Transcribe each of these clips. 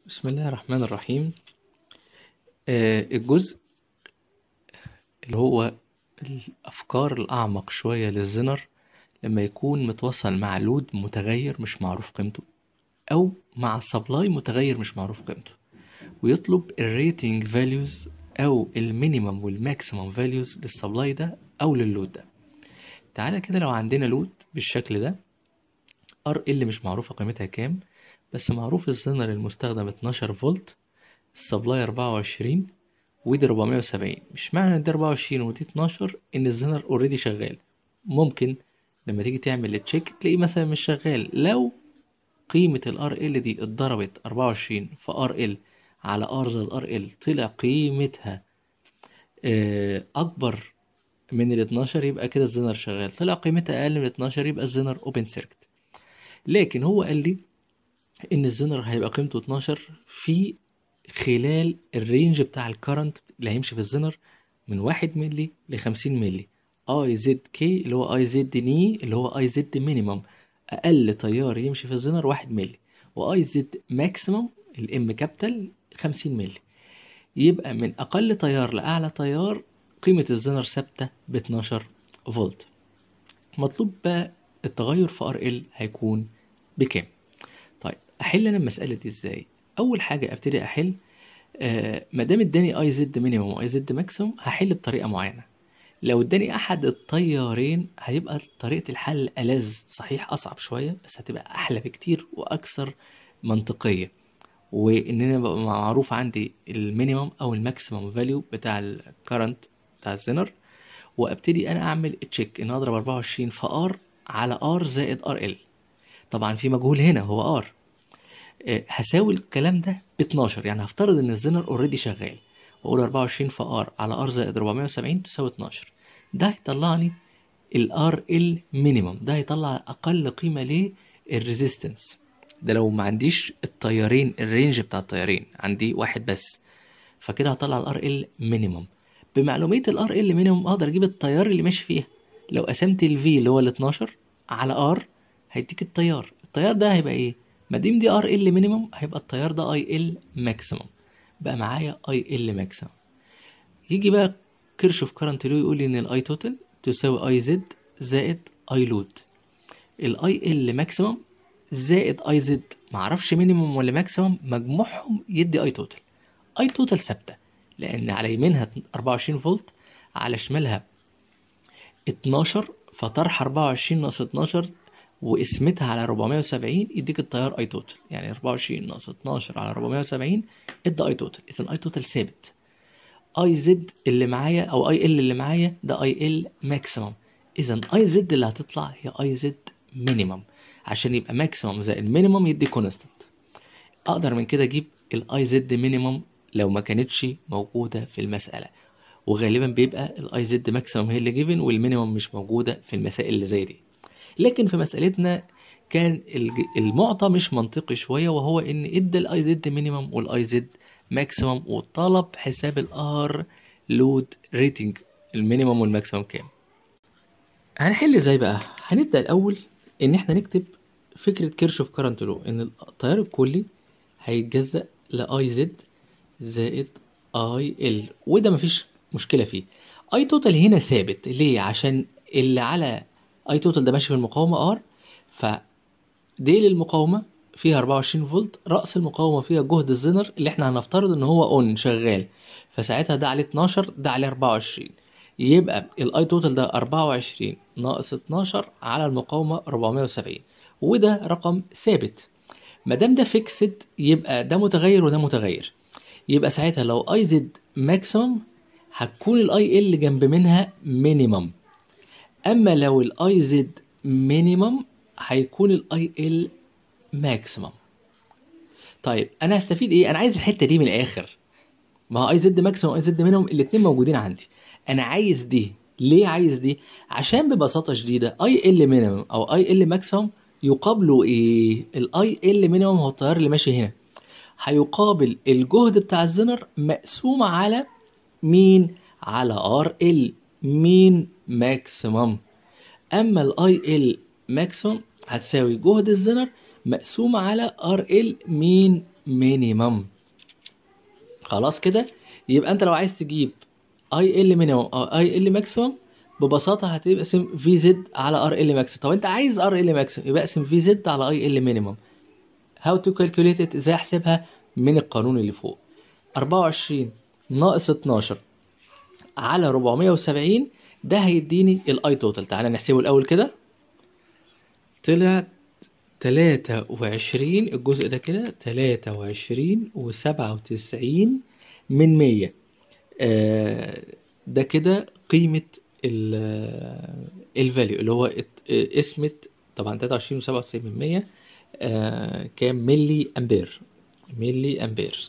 بسم الله الرحمن الرحيم آه، الجزء اللي هو الأفكار الأعمق شوية للزنر لما يكون متوصل مع لود متغير مش معروف قيمته أو مع سبلاي متغير مش معروف قيمته ويطلب الريتنج فاليوز أو المينيمم والماكسيمم فاليوز للسبلاي ده أو لللود ده تعالى كده لو عندنا لود بالشكل ده ار ال مش معروفة قيمتها كام بس معروف الزنر المستخدم 12 فولت السبلاي 24 ودي 470 مش معنى ان دي 24 ودي 12 ان الزنر اوريدي شغال ممكن لما تيجي تعمل التشيك تلاقيه مثلا مش شغال لو قيمة الار ال دي اتضربت 24 في ار ال على ار زائد ار ال طلع قيمتها آه، اكبر من ال 12 يبقى كده الزنر شغال طلع قيمتها اقل من 12 يبقى الزنر اوبن سيركت لكن هو قال لي ان الزنر هيبقى قيمته 12 في خلال الرينج بتاع الكرنت اللي هيمشي في الزنر من 1 ملي ل 50 ملي اي زد كي اللي هو اي زد ني اللي هو اي زد مينيمم اقل تيار يمشي في الزنر 1 ملي واي زد ماكسيمم الام كابيتال 50 ملي يبقى من اقل تيار لاعلى تيار قيمة الزنر ثابتة ب 12 فولت مطلوب بقى التغير في ار ال هيكون بكام طيب احل انا المسألة دي ازاي اول حاجة ابتدي احل آه ما دام اداني اي زد مينيمم واي زد ماكسيمم هحل بطريقة معينة لو اداني احد التيارين هيبقى طريقة الحل ألذ صحيح اصعب شوية بس هتبقى احلى بكتير واكثر منطقية وان انا بقى معروف عندي المينيمم او الماكسيمم فاليو بتاع الكرنت بتاع الزنر وابتدي انا اعمل تشيك ان اضرب 24 في ار على ار زائد ار ال طبعا في مجهول هنا هو ار هساوي الكلام ده ب 12 يعني هفترض ان الزنر اوريدي شغال واقول 24 في ار على ار زائد 470 تساوي 12 ده هيطلع لي الار ال مينيمم ده هيطلع اقل قيمه للريزيستنس ده لو ما عنديش التيارين الرينج بتاع التيارين عندي واحد بس فكده هطلع الار ال مينيمم بمعلوميه الار ال مينيمم اقدر اجيب التيار اللي ماشي فيها لو قسمت الفي اللي هو ال 12 على ار هيديك التيار التيار ده هيبقى ايه ما دام دي ار ال مينيمم هيبقى التيار ده اي ال ماكسيمم بقى معايا اي ال ماكسيمم يجي بقى كيرشوف كارنت لو يقول لي ان الاي توتال تساوي اي زد زائد اي لود الاي ال ماكسيمم زائد اي زد معرفش مينيمم ولا ماكسيمم مجموعهم يدي اي توتال اي توتال ثابته لان على يمينها 24 فولت على شمالها 12 فطرح 24 ناقص 12 وقسمتها على 470 يديك التيار اي توتال يعني 24 ناقص 12 على 470 ادى اي توتال اذا اي توتال ثابت اي زد اللي معايا او اي ال اللي معايا ده اي ال ماكسيمم اذا اي زد اللي هتطلع هي اي زد مينيمم عشان يبقى ماكسيمم زائد مينيمم يدي كونستانت اقدر من كده اجيب الاي زد مينيمم لو ما كانتش موجوده في المساله وغالبا بيبقى الاي زد ماكسيمم هي اللي جيفن والمينيمم مش موجوده في المسائل اللي زي دي لكن في مسألتنا كان الج- المعطى مش منطقي شوية وهو إن إدى الأي زد مينيمم والأي زد ماكسيمم وطلب حساب الآر لود ريتنج المينيمم والماكسيمم كام هنحل ازاي بقى هنبدأ الأول إن إحنا نكتب فكرة كيرشوف كارنت لو إن التيار الكلي هيتجزأ لأي زد زائد اي ال وده مفيش مشكلة فيه اي توتال هنا ثابت ليه عشان اللي على اي توتال ده ماشي في المقاومة ار ف ديل المقاومة فيها 24 فولت رأس المقاومة فيها جهد الزنر اللي احنا هنفترض ان هو اون شغال فساعتها ده عليه 12 ده عليه 24 يبقى الاي توتال ده 24 ناقص 12 على المقاومة 470 وده رقم ثابت ما دام ده فيكسد يبقى ده متغير وده متغير يبقى ساعتها لو اي زد ماكسيمم هتكون الاي ال جنب منها مينيمم اما لو الاي زد مينيمم هيكون الاي ال ماكسيمم طيب انا هستفيد ايه انا عايز الحته دي من الاخر ما هو اي زد ماكسيمم واي زد مينيمم الاثنين موجودين عندي انا عايز دي ليه عايز دي عشان ببساطه شديده اي ال مينيمم او اي ال ماكسيمم يقابله ايه الاي ال مينيمم هو التيار اللي ماشي هنا هيقابل الجهد بتاع الزنر مقسوم على مين على ار ال مين ماكسيمم اما الاي ال ماكسيمم هتساوي جهد الزنر مقسوم على ار ال مين مينيمم خلاص كده يبقى انت لو عايز تجيب اي ال مينيمم او اي ال ماكسيمم ببساطه هتقسم في زد على ار ال ماكس طب انت عايز ار ال ماكس يبقى اقسم في زد على اي ال مينيمم هاو تو كالكوليت ازاي احسبها من القانون اللي فوق 24 ناقص 12 على 470 ده هيديني الاي توتال تعالى نحسبه الاول كده طلع 23 الجزء ده كده 23 و97 من 100 آه ده كده قيمة الفاليو اللي هو ات- اسمة طبعا 23 و97 من 100 آه كام ملي امبير ملي امبير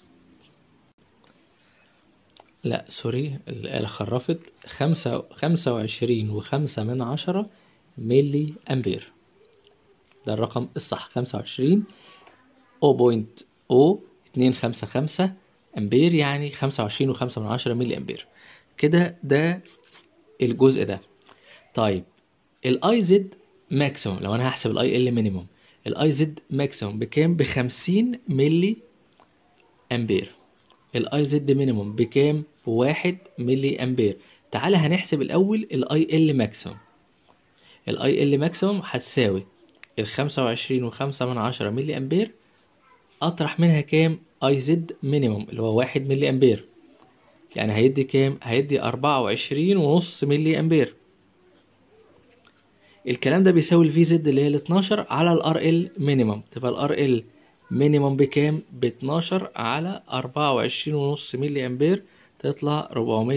لا سوري الآلة خرفت خمسة خمسة وعشرين وخمسة من عشرة ملي أمبير ده الرقم الصح خمسة وعشرين أو بوينت أو اتنين خمسة خمسة أمبير يعني خمسة وعشرين وخمسة من عشرة ملي أمبير كده ده الجزء ده طيب الاي زد ماكسيموم لو انا هحسب الاي ال مينيموم الاي زد ماكسيموم بكام ب 50 ملي امبير الاي زد مينيموم بكام بواحد ملي امبير تعالى هنحسب الاول الاي ال ماكسيموم الاي ال ماكسيموم هتساوي ال 25 وخمسة من عشرة ملي امبير اطرح منها كام اي زد مينيموم اللي هو واحد ملي امبير يعني هيدي كام هيدي أربعة وعشرين ونص ملي امبير الكلام ده بيساوي الفي زد اللي هي ال 12 على الار ال مينيمم تبقى الار ال مينيمم بكام ب 12 على 24 ونص ملي امبير تطلع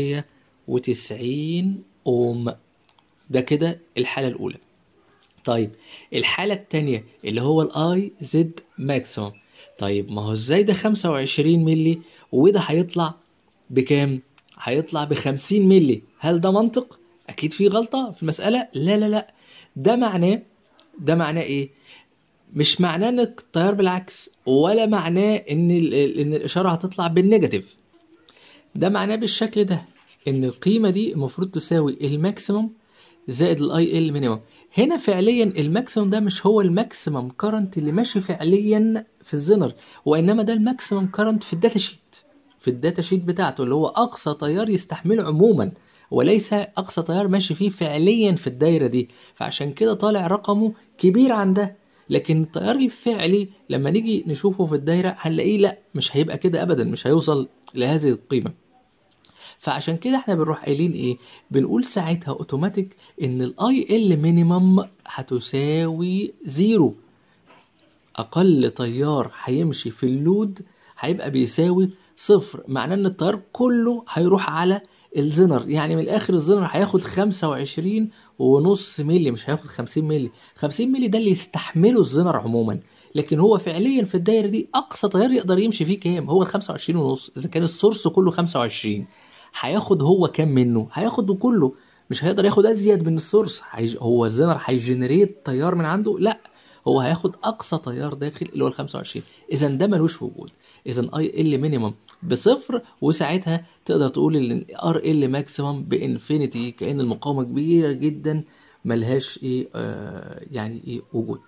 490 اوم ده كده الحالة الأولى طيب الحالة التانية اللي هو الاي زد ماكسيمم طيب ما هو ازاي ده 25 ملي وده هيطلع بكام؟ هيطلع ب 50 ملي هل ده منطق؟ أكيد في غلطة في المسألة؟ لا لا لا ده معناه ده معناه إيه؟ مش معناه ان التيار بالعكس ولا معناه ان ال- ال- ان الاشاره هتطلع بالنيجاتيف ده معناه بالشكل ده ان القيمه دي المفروض تساوي الماكسيمم زائد الاي ال مينيمم هنا فعليا الماكسيمم ده مش هو الماكسيمم كارنت اللي ماشي فعليا في الزنر وانما ده الماكسيمم كارنت في الداتا شيت في الداتا شيت بتاعته اللي هو اقصى تيار يستحمله عموما وليس اقصى تيار ماشي فيه فعليا في الدايره دي فعشان كده طالع رقمه كبير عن ده لكن التيار الفعلي لما نيجي نشوفه في الدايره هنلاقيه لا مش هيبقى كده ابدا مش هيوصل لهذه القيمه فعشان كده احنا بنروح قايلين ايه بنقول ساعتها اوتوماتيك ان الاي ال مينيمم هتساوي زيرو اقل تيار هيمشي في اللود هيبقى بيساوي صفر معناه ان التيار كله هيروح على الزنر يعني من الاخر الزنر هياخد 25 ونص ملي مش هياخد 50 ملي 50 ملي ده اللي يستحمله الزنر عموما لكن هو فعليا في الدايره دي اقصى تيار يقدر يمشي فيه كام هو ال 25 ونص اذا كان السورس كله 25 هياخد هو كام منه هياخده كله مش هيقدر ياخد ازيد من السورس هيج... هو الزنر هيجنريت تيار من عنده لا هو هياخد اقصى تيار داخل اللي هو ال 25 اذا ده ملوش وجود اذا اي ال مينيمم بصفر وساعتها تقدر تقول ان ار ال ماكسيمم بانفينيتي كان المقاومه كبيره جدا ملهاش ايه آه يعني ايه وجود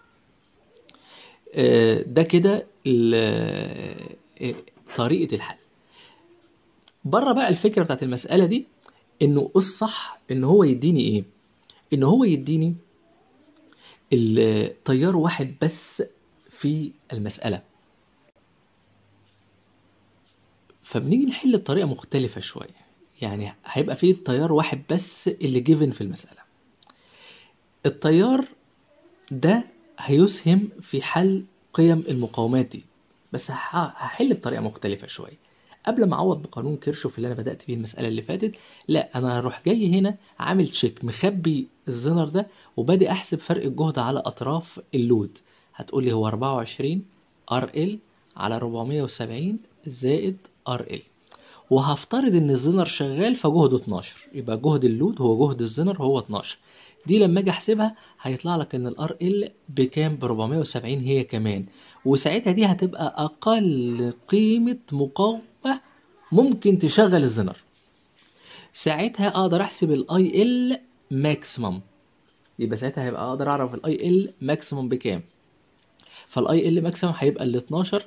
آه ده كده ال- آه، طريقه الحل بره بقى الفكره بتاعت المساله دي انه الصح ان هو يديني ايه ان هو يديني التيار واحد بس في المساله فبنيجي نحل بطريقه مختلفه شويه يعني هيبقى فيه تيار واحد بس اللي جيفن في المساله التيار ده هيسهم في حل قيم المقاومات دي بس هح- هحل بطريقه مختلفه شويه قبل ما اعوض بقانون كيرشوف اللي انا بدات بيه المساله اللي فاتت لا انا هروح جاي هنا عامل تشيك مخبي الزنر ده وبادئ احسب فرق الجهد على اطراف اللود هتقول لي هو 24 ار ال على 470 زائد ار ال وهفترض ان الزنر شغال فجهده 12 يبقى جهد اللود هو جهد الزنر هو 12 دي لما اجي احسبها هيطلع لك ان الار ال بكام ب 470 هي كمان وساعتها دي هتبقى اقل قيمه مقاومه ممكن تشغل الزنر ساعتها اقدر احسب الاي ال ماكسيمم يبقى ساعتها هيبقى اقدر اعرف الاي ال ماكسيمم بكام فالاي ال ماكسيمم هيبقى ال 12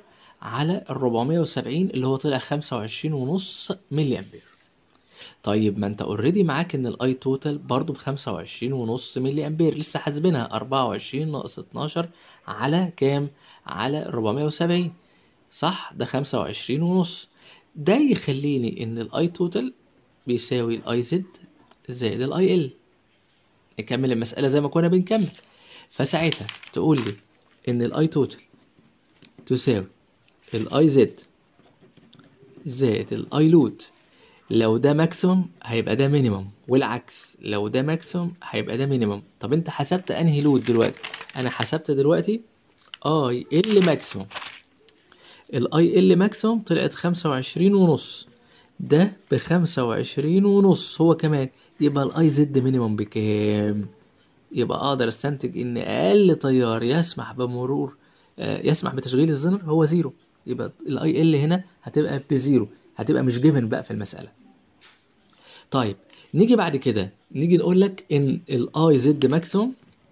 على ال 470 اللي هو طلع 25 ونص ملي امبير طيب ما انت اوريدي معاك ان الاي توتال برضو ب 25 ونص ملي امبير لسه حاسبينها 24 ناقص 12 على كام على 470 صح ده 25 ونص ده يخليني ان الاي توتال بيساوي الاي زد زائد الاي ال نكمل المسألة زي ما كنا بنكمل فساعتها تقول لي ان الاي توتال تساوي الاي زد زائد الاي لود لو ده ماكسيمم هيبقى ده مينيمم والعكس لو ده ماكسيمم هيبقى ده مينيمم طب انت حسبت انهي لود دلوقتي انا حسبت دلوقتي اي ال ماكسيمم الاي ال ماكسيمم طلعت خمسة وعشرين ونص ده بخمسة وعشرين ونص هو كمان يبقى الاي زد مينيمم بكام يبقى اقدر استنتج ان اقل تيار يسمح بمرور آه، يسمح بتشغيل الزنر هو زيرو يبقى الاي ال هنا هتبقى بزيرو هتبقى مش جيفن بقى في المسألة طيب نيجي بعد كده نيجي نقول لك ان الاي زد ماكسيموم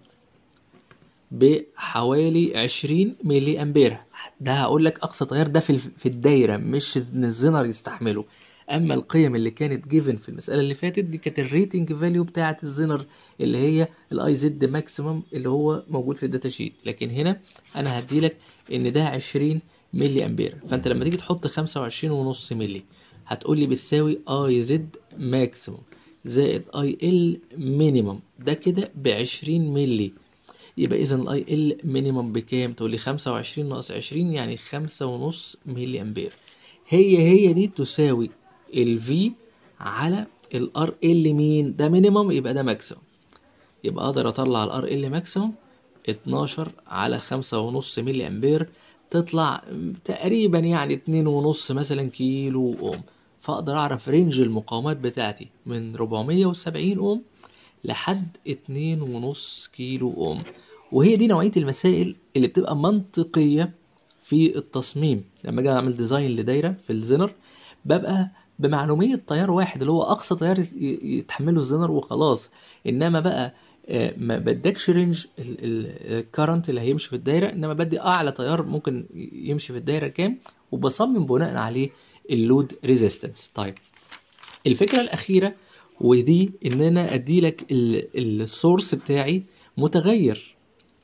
بحوالي 20 ملي امبير ده هقول لك اقصى تيار ده في في الدايره مش ان الزنر يستحمله اما القيم اللي كانت جيفن في المساله اللي فاتت دي كانت الريتنج فاليو بتاعه الزنر اللي هي الاي زد ماكسيمم اللي هو موجود في الداتا شيت لكن هنا انا هدي لك ان ده 20 ملي امبير فانت لما تيجي تحط 25 ونص ملي هتقول لي بتساوي اي زد ماكسيمم زائد اي ال مينيمم ده كده ب 20 ملي يبقى اذا الاي ال مينيمم بكام تقول لي 25 ناقص 20 يعني خمسة ونص ملي امبير هي هي دي تساوي الفي على الار ال مين ده مينيمم يبقى ده ماكسيمم يبقى اقدر اطلع الار ال ماكسيمم 12 على خمسة ونص ملي امبير تطلع تقريبا يعني اتنين ونص مثلا كيلو اوم فاقدر اعرف رينج المقاومات بتاعتي من 470 اوم لحد اتنين ونص كيلو اوم وهي دي نوعية المسائل اللي بتبقى منطقية في التصميم لما اجي اعمل ديزاين لدايرة في الزنر ببقى بمعلومية تيار واحد اللي هو اقصى تيار ي- يتحمله الزنر وخلاص انما بقى آه، ما بدكش رينج الكرنت اللي هيمشي في الدايره انما بدي اعلى تيار ممكن يمشي في الدايره كام وبصمم بناء عليه اللود ريزيستنس طيب الفكره الاخيره ودي ان انا ادي لك السورس بتاعي متغير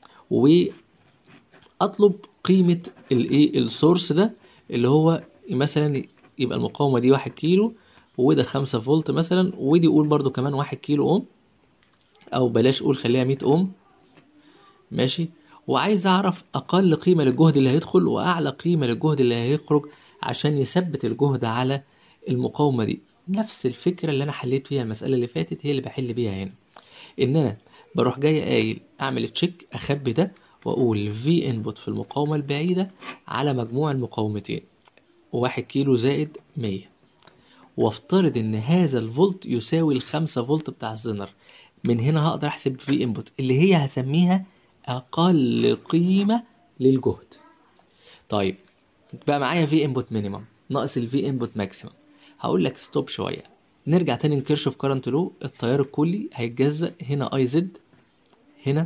واطلب قيمه الايه السورس ده اللي هو مثلا يبقى المقاومه دي 1 كيلو وده 5 فولت مثلا ودي قول برضو كمان 1 كيلو اوم او بلاش قول خليها 100 اوم ماشي وعايز اعرف اقل قيمه للجهد اللي هيدخل واعلى قيمه للجهد اللي هيخرج عشان يثبت الجهد على المقاومه دي نفس الفكره اللي انا حليت فيها المساله اللي فاتت هي اللي بحل بيها هنا ان انا بروح جاي قايل اعمل تشيك اخبي ده واقول في انبوت في المقاومه البعيده على مجموع المقاومتين واحد كيلو زائد 100 وافترض ان هذا الفولت يساوي الخمسة فولت بتاع الزنر من هنا هقدر احسب في انبوت اللي هي هسميها اقل قيمة للجهد طيب بقى معايا في انبوت مينيمم ناقص الفي انبوت ماكسيمم هقول لك ستوب شوية نرجع تاني نكرشف كارنت لو التيار الكلي هيتجزأ هنا اي زد هنا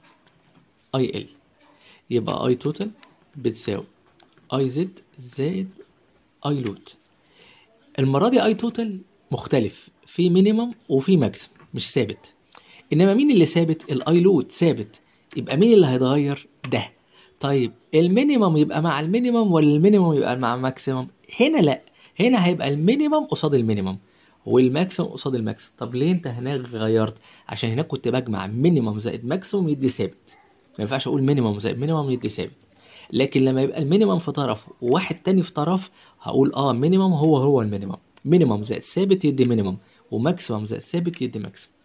اي ال يبقى اي توتال بتساوي اي زد زائد اي لود المرة دي اي توتال مختلف في مينيمم وفي ماكسيمم مش ثابت انما مين اللي ثابت الاي لود ثابت يبقى مين اللي هيتغير ده طيب المينيمم يبقى مع المينيمم ولا المينيمم يبقى مع الماكسيمم هنا لا هنا هيبقى المينيمم قصاد المينيمم والماكسيمم قصاد الماكسيمم طب ليه انت هناك غيرت عشان هناك كنت بجمع مينيمم زائد ماكسيمم يدي ثابت ما ينفعش اقول مينيمم زائد مينيمم يدي ثابت لكن لما يبقى المينيمم في طرف وواحد تاني في طرف هقول اه مينيمم هو هو المينيمم مينيمم زائد ثابت يدي مينيمم وماكسيمم زائد ثابت يدي ماكسيمم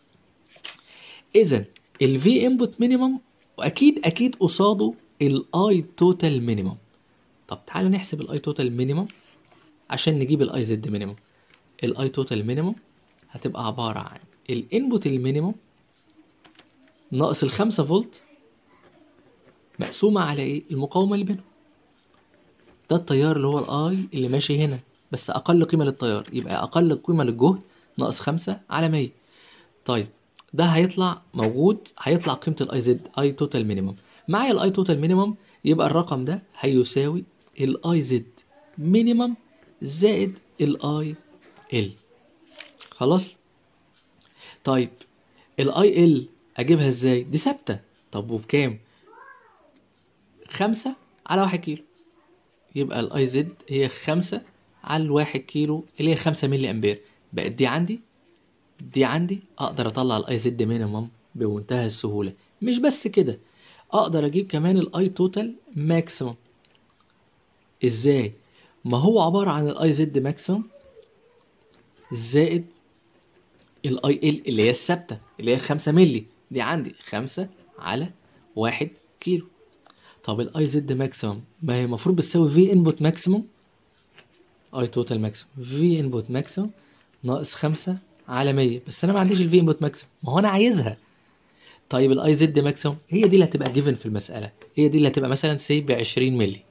اذا الفي انبوت مينيمم واكيد اكيد قصاده الاي توتال مينيمم طب تعالى نحسب الاي توتال مينيمم عشان نجيب الاي زد مينيمم الاي توتال مينيمم هتبقى عبارة عن الانبوت المينيمم ناقص الخمسة فولت مقسومة على ايه المقاومة اللي بينهم ده التيار اللي هو الاي اللي ماشي هنا بس اقل قيمة للتيار يبقى اقل قيمة للجهد ناقص خمسة على مية طيب ده هيطلع موجود هيطلع قيمة الاي زد اي توتال مينيمم معايا الاي توتال مينيمم يبقى الرقم ده هيساوي الاي زد مينيمم زائد الاي ال خلاص طيب الاي ال اجيبها ازاي دي ثابته طب وبكام خمسة على واحد كيلو يبقى الاي زد هي خمسة على الواحد كيلو اللي هي خمسة ملي امبير بقت دي عندي دي عندي اقدر اطلع الاي زد مينيمم بمنتهى السهولة مش بس كده اقدر اجيب كمان الاي توتال ماكسيمم ازاي ما هو عبارة عن الاي زد ماكسيمم زائد الاي ال اللي هي الثابتة اللي هي خمسة ملي دي عندي خمسة على واحد كيلو طب الاي زد ماكسيمم ما هي المفروض بتساوي في انبوت ماكسيمم اي توتال ماكسيمم في انبوت ماكسيمم ناقص خمسة على مية بس انا ما عنديش الفي انبوت ماكسيمم ما هو انا عايزها طيب الاي زد ماكسيمم هي دي اللي هتبقى جيفن في المسألة هي دي اللي هتبقى مثلا سي ب 20 ملي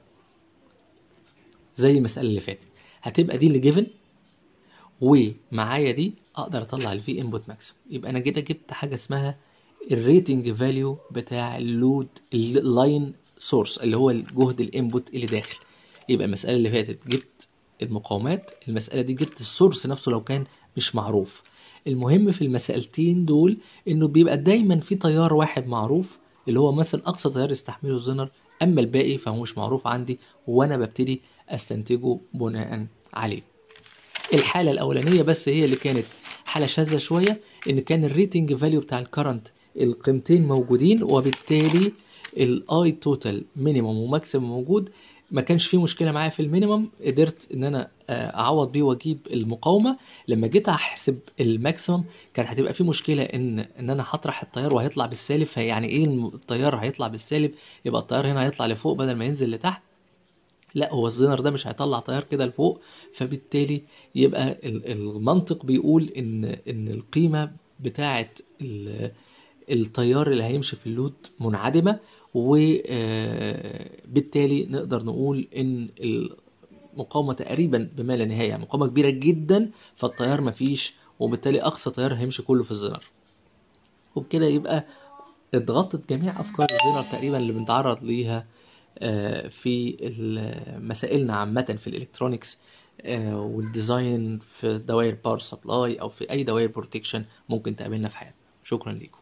زي المسألة اللي فاتت هتبقى دي اللي جيفن ومعايا دي اقدر اطلع الفي انبوت ماكسيمم يبقى انا كده جبت حاجه اسمها الريتنج فاليو بتاع اللود اللاين سورس اللي هو الجهد الانبوت اللي داخل يبقى المساله اللي فاتت جبت المقاومات المساله دي جبت السورس نفسه لو كان مش معروف المهم في المسألتين دول انه بيبقى دايما في تيار واحد معروف اللي هو مثلا اقصى تيار يستحمله الزنر اما الباقي فهو مش معروف عندي وانا ببتدي استنتجه بناء عليه الحالة الأولانية بس هي اللي كانت حالة شاذة شوية إن كان الريتنج فاليو بتاع الكرنت القيمتين موجودين وبالتالي الاي توتال مينيمم وماكسيمم موجود ما كانش فيه مشكله معايا في المينيمم قدرت ان انا اعوض بيه واجيب المقاومه لما جيت احسب الماكسيمم كانت هتبقى في مشكله ان ان انا هطرح التيار وهيطلع بالسالب فيعني ايه التيار هيطلع بالسالب يبقى التيار هنا هيطلع لفوق بدل ما ينزل لتحت لا هو الزنر ده مش هيطلع تيار كده لفوق فبالتالي يبقى المنطق بيقول ان ان القيمه بتاعه التيار اللي هيمشي في اللود منعدمه وبالتالي نقدر نقول ان المقاومه تقريبا بما لا نهايه مقاومه كبيره جدا فالتيار مفيش وبالتالي اقصى تيار هيمشي كله في الزنر وبكده يبقى اتغطت جميع افكار الزنر تقريبا اللي بنتعرض ليها في مسائلنا عامة في الإلكترونيكس والديزاين في دوائر باور سبلاي أو في أي دوائر بروتكشن ممكن تقابلنا في حياتنا شكرا لكم